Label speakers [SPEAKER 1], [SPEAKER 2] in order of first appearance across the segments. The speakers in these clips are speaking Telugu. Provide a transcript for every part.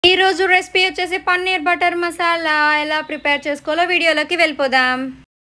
[SPEAKER 1] ఈ రోజు రెసిపీ వచ్చేసి పన్నీర్ బటర్ మసాలా ఎలా ప్రిపేర్ చేసుకోవాలో వీడియోలోకి వెళ్ళిపోదాం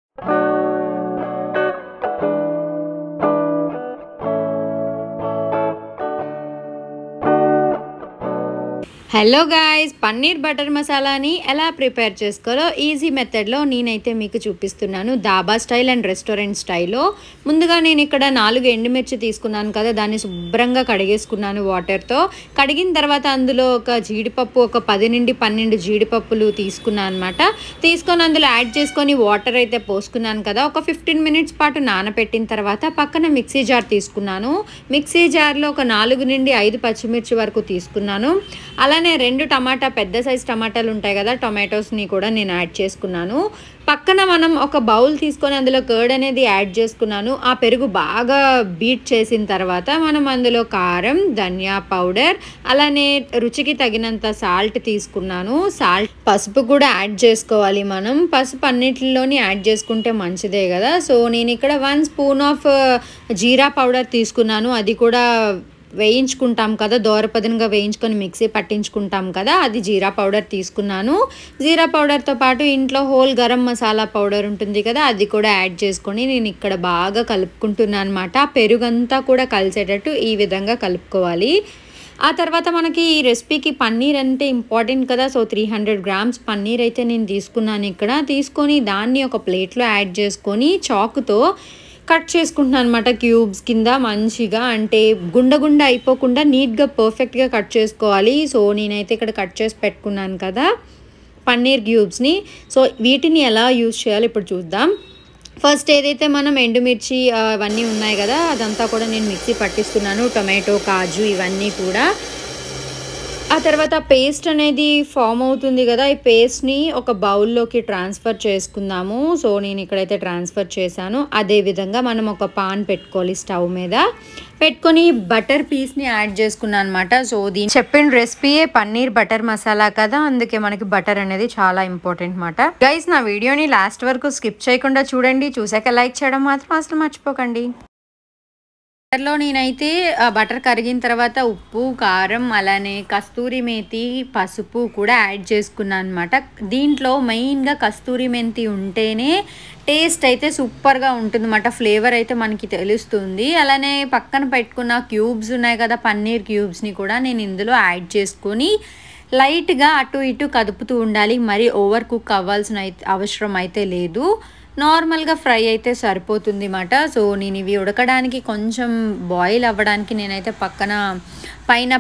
[SPEAKER 1] హలో గాయ్స్ పన్నీర్ బటర్ మసాలాని ఎలా ప్రిపేర్ చేసుకోవాలో ఈజీ మెథడ్లో నేనైతే మీకు చూపిస్తున్నాను దాబా స్టైల్ అండ్ రెస్టారెంట్ స్టైల్లో ముందుగా నేను ఇక్కడ నాలుగు ఎండుమిర్చి తీసుకున్నాను కదా దాన్ని శుభ్రంగా కడిగేసుకున్నాను వాటర్తో కడిగిన తర్వాత అందులో ఒక జీడిపప్పు ఒక పది నుండి పన్నెండు జీడిపప్పులు తీసుకున్నాను అనమాట తీసుకొని అందులో యాడ్ చేసుకొని వాటర్ అయితే పోసుకున్నాను కదా ఒక ఫిఫ్టీన్ మినిట్స్ పాటు నానబెట్టిన తర్వాత పక్కన మిక్సీ జార్ తీసుకున్నాను మిక్సీ జార్లో ఒక నాలుగు నుండి ఐదు పచ్చిమిర్చి వరకు తీసుకున్నాను అలానే రెండు టమాటా పెద్ద సైజ్ టమాటాలు ఉంటాయి కదా టొమాటోస్ని కూడా నేను యాడ్ చేసుకున్నాను పక్కన మనం ఒక బౌల్ తీసుకొని అందులో కర్డ్ అనేది యాడ్ చేసుకున్నాను ఆ పెరుగు బాగా బీట్ చేసిన తర్వాత మనం అందులో కారం ధనియా పౌడర్ అలానే రుచికి తగినంత సాల్ట్ తీసుకున్నాను సాల్ట్ పసుపు కూడా యాడ్ చేసుకోవాలి మనం పసుపు అన్నిటిలోని యాడ్ చేసుకుంటే మంచిదే కదా సో నేను ఇక్కడ one spoon of jeera powder తీసుకున్నాను అది కూడా వేయించుకుంటాం కదా దోరపదనగా వేయించుకొని మిక్సీ పట్టించుకుంటాం కదా అది జీరా పౌడర్ తీసుకున్నాను జీరా పౌడర్తో పాటు ఇంట్లో హోల్ గరం మసాలా పౌడర్ ఉంటుంది కదా అది కూడా యాడ్ చేసుకొని నేను ఇక్కడ బాగా కలుపుకుంటున్నాను అనమాట పెరుగంతా కూడా కలిసేటట్టు ఈ విధంగా కలుపుకోవాలి ఆ తర్వాత మనకి ఈ రెసిపీకి పన్నీర్ అంటే ఇంపార్టెంట్ కదా so three hundred grams paneer అయితే నేను తీసుకున్నాను ఇక్కడ తీసుకొని దాన్ని ఒక ప్లేట్లో యాడ్ చేసుకొని చాకుతో కట్ చేసుకుంటున్నాను అనమాట క్యూబ్స్ కింద మంచిగా అంటే గుండ గుండ అయిపోకుండా నీట్గా పర్ఫెక్ట్గా కట్ చేసుకోవాలి సో నేనైతే ఇక్కడ కట్ చేసి పెట్టుకున్నాను కదా పన్నీర్ క్యూబ్స్ని సో వీటిని ఎలా యూజ్ చేయాలి ఇప్పుడు చూద్దాం ఫస్ట్ ఏదైతే మనం ఎండుమిర్చి అవన్నీ ఉన్నాయి కదా అదంతా కూడా నేను మిక్సీ పట్టిస్తున్నాను టొమాటో కాజు ఇవన్నీ కూడా ఆ తర్వాత పేస్ట్ అనేది ఫామ్ అవుతుంది కదా ఈ పేస్ట్ని ఒక బౌల్లోకి ట్రాన్స్ఫర్ చేసుకుందాము సో నేను ఇక్కడైతే ట్రాన్స్ఫర్ చేశాను అదేవిధంగా మనం ఒక పాన్ పెట్టుకోవాలి స్టవ్ మీద పెట్టుకొని బటర్ పీస్ని యాడ్ చేసుకున్నాను అనమాట సో దీని చెప్పిన రెసిపీయే పన్నీర్ బటర్ మసాలా కదా అందుకే మనకి బటర్ అనేది చాలా ఇంపార్టెంట్ అనమాట గైస్ నా వీడియోని లాస్ట్ వరకు స్కిప్ చేయకుండా చూడండి చూసాక లైక్ చేయడం మాత్రం అసలు మర్చిపోకండి బటర్లో నేనైతే బటర్ కరిగిన తర్వాత ఉప్పు కారం అలానే కస్తూరి మేతి పసుపు కూడా యాడ్ చేసుకున్నాను అనమాట దీంట్లో మెయిన్గా కస్తూరి మెంతి ఉంటేనే టేస్ట్ అయితే సూపర్గా ఉంటుందన్నమాట ఫ్లేవర్ అయితే మనకి తెలుస్తుంది అలానే పక్కన పెట్టుకున్న క్యూబ్స్ ఉన్నాయి కదా పన్నీర్ క్యూబ్స్ని కూడా నేను ఇందులో యాడ్ చేసుకొని లైట్గా అటు ఇటు కదుపుతూ ఉండాలి మరి ఓవర్ కుక్ అవ్వాల్సిన అయితే అవసరం అయితే లేదు నార్మల్గా ఫ్రై అయితే సరిపోతుంది అన్నమాట సో నేను ఇవి ఉడకడానికి కొంచెం బాయిల్ అవ్వడానికి నేనైతే పక్కన పైన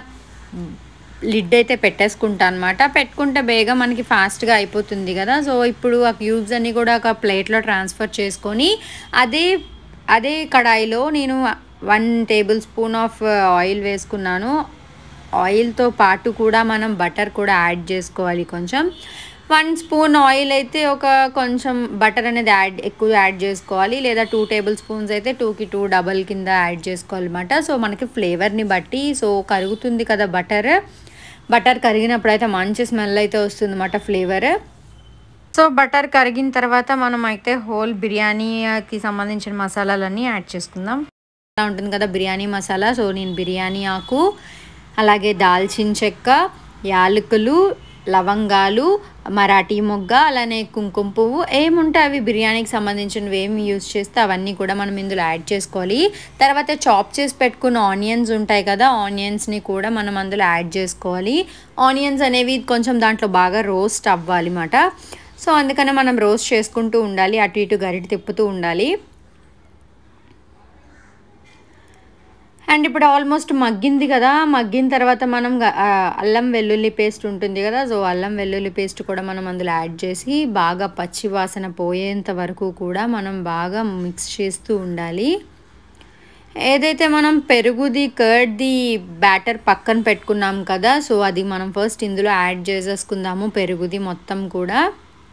[SPEAKER 1] లిడ్ అయితే పెట్టేసుకుంటాను అనమాట పెట్టుకుంటే బేగా మనకి ఫాస్ట్గా అయిపోతుంది కదా సో ఇప్పుడు ఆ క్యూబ్స్ అన్నీ కూడా ఒక ప్లేట్లో ట్రాన్స్ఫర్ చేసుకొని అదే అదే కడాయిలో నేను one tablespoon of oil వేసుకున్నాను ఆయిల్తో పాటు కూడా మనం బటర్ కూడా యాడ్ చేసుకోవాలి కొంచెం వన్ స్పూన్ ఆయిల్ అయితే ఒక కొంచెం బటర్ అనేది యాడ్ ఎక్కువ యాడ్ చేసుకోవాలి లేదా టూ టేబుల్ స్పూన్స్ అయితే టూకి టూ డబల్ కింద యాడ్ చేసుకోవాలన్నమాట సో మనకి ఫ్లేవర్ని బట్టి సో కరుగుతుంది కదా బటర్ బటర్ కరిగినప్పుడు అయితే మంచి స్మెల్ అయితే వస్తుంది అన్నమాట ఫ్లేవర్ సో బటర్ కరిగిన తర్వాత మనం అయితే హోల్ బిర్యానీకి సంబంధించిన మసాలాలన్నీ యాడ్ చేసుకుందాం ఇలా ఉంటుంది కదా బిర్యానీ మసాలా సో నేను బిర్యానీ ఆకు అలాగే దాల్చిన చెక్క యాలకులు లవంగాలు మరాఠీ మొగ్గ అలానే కుంకుమ పువ్వు ఏముంటే అవి బిర్యానీకి సంబంధించినవి ఏమి యూస్ చేస్తే అవన్నీ కూడా మనం ఇందులో యాడ్ చేసుకోవాలి తర్వాత చాప్ చేసి పెట్టుకున్న ఆనియన్స్ ఉంటాయి కదా ఆనియన్స్ని కూడా మనం అందులో యాడ్ చేసుకోవాలి ఆనియన్స్ అనేవి కొంచెం దాంట్లో బాగా రోస్ట్ అవ్వాలి అన్నమాట సో అందుకనే మనం రోస్ట్ చేసుకుంటూ ఉండాలి అటు ఇటు గరిటి తిప్పుతూ ఉండాలి అండ్ ఇప్పుడు ఆల్మోస్ట్ మగ్గింది కదా మగ్గిన తర్వాత మనం అల్లం వెల్లుల్లి పేస్ట్ ఉంటుంది కదా సో అల్లం వెల్లుల్లి పేస్ట్ కూడా మనం అందులో యాడ్ చేసి బాగా పచ్చి వాసన పోయేంత వరకు కూడా మనం బాగా మిక్స్ చేస్తూ ఉండాలి ఏదైతే మనం పెరుగుది కర్డ్ది బ్యాటర్ పక్కన పెట్టుకున్నాం కదా సో అది మనం ఫస్ట్ ఇందులో యాడ్ చేసేసుకుందాము పెరుగుది మొత్తం కూడా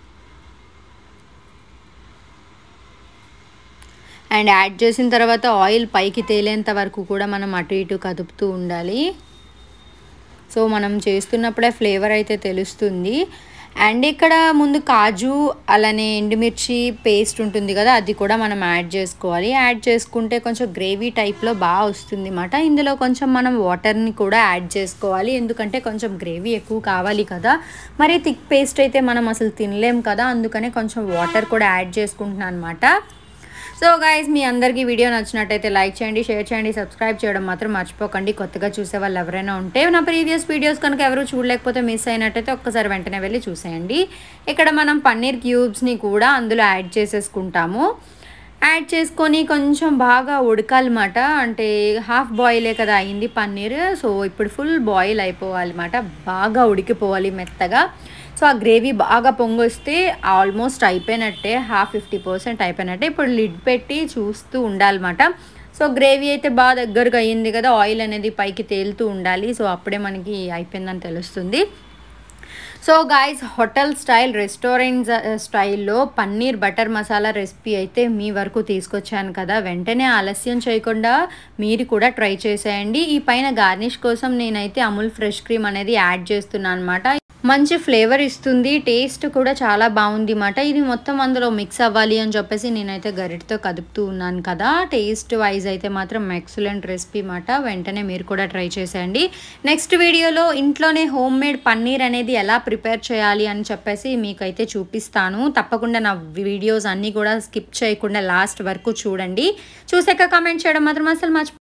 [SPEAKER 1] అండ్ యాడ్ చేసిన తర్వాత ఆయిల్ పైకి తేలేంత వరకు కూడా మనం అటు ఇటు కదుపుతూ ఉండాలి సో మనం చేస్తున్నప్పుడే ఫ్లేవర్ అయితే తెలుస్తుంది అండ్ ఇక్కడ ముందు కాజు అలానే ఎండుమిర్చి పేస్ట్ ఉంటుంది కదా అది కూడా మనం యాడ్ చేసుకోవాలి యాడ్ చేసుకుంటే కొంచెం గ్రేవీ టైప్లో బాగా వస్తుంది అన్నమాట ఇందులో కొంచెం మనం వాటర్ని కూడా యాడ్ చేసుకోవాలి ఎందుకంటే కొంచెం గ్రేవీ ఎక్కువ కావాలి కదా మరి థిక్ పేస్ట్ అయితే మనం అసలు తినలేం కదా అందుకనే కొంచెం వాటర్ కూడా యాడ్ చేసుకుంటున్నాను అనమాట సో గైస్ మీ అందరికీ వీడియో నచ్చినట్టయితే లైక్ చేయండి షేర్ చేయండి సబ్స్క్రైబ్ చేయడం మాత్రం మర్చిపోకండి కొత్తగా చూసే వాళ్ళు ఎవరైనా ఉంటే నా ప్రీవియస్ వీడియోస్ కనుక ఎవరు చూడలేకపోతే మిస్ అయినట్టయితే ఒక్కసారి వెంటనే వెళ్ళి చూసేయండి ఇక్కడ మనం పన్నీర్ క్యూబ్స్ని కూడా అందులో యాడ్ చేసేసుకుంటాము యాడ్ చేసుకొని కొంచెం బాగా ఉడకాలన్నమాట అంటే హాఫ్ బాయిలే కదా అయింది పన్నీర్ సో ఇప్పుడు ఫుల్ బాయిల్ అయిపోవాలన్నమాట బాగా ఉడికిపోవాలి మెత్తగా సో ఆ గ్రేవీ బాగా పొంగొస్తే ఆల్మోస్ట్ అయిపోయినట్టే హాఫ్ ఫిఫ్టీ పర్సెంట్ అయిపోయినట్టే ఇప్పుడు లిడ్ పెట్టి చూస్తూ ఉండాలన్నమాట సో గ్రేవీ అయితే బాగా దగ్గరగా అయ్యింది కదా ఆయిల్ అనేది పైకి తేలుతూ ఉండాలి సో అప్పుడే మనకి అయిపోయిందని తెలుస్తుంది so guys hotel style restaurant స్టైల్లో పన్నీర్ బటర్ మసాలా రెసిపీ అయితే మీ వరకు తీసుకొచ్చాను కదా వెంటనే ఆలస్యం చేయకుండా మీరు కూడా ట్రై చేసేయండి ఈ పైన గార్నిష్ కోసం నేనైతే అమూల్ ఫ్రెష్ క్రీమ్ అనేది యాడ్ చేస్తున్నాను అనమాట మంచి ఫ్లేవర్ ఇస్తుంది టేస్ట్ కూడా చాలా బాగుంది అన్నమాట ఇది మొత్తం అందులో మిక్స్ అవ్వాలి అని చెప్పేసి నేనైతే గరిటతో కదుపుతూ ఉన్నాను కదా టేస్ట్ వైజ్ అయితే మాత్రం ఎక్సలెంట్ రెసిపీ మాట వెంటనే మీరు కూడా ట్రై చేసేయండి నెక్స్ట్ వీడియోలో ఇంట్లోనే హోమ్ మేడ్ పన్నీర్ అనేది ఎలా ప్రిపేర్ చేయాలి అని చెప్పేసి మీకైతే చూపిస్తాను తప్పకుండా నా వీడియోస్ అన్నీ కూడా స్కిప్ చేయకుండా లాస్ట్ వరకు చూడండి చూసాక కామెంట్ చేయడం మాత్రం అసలు మర్చి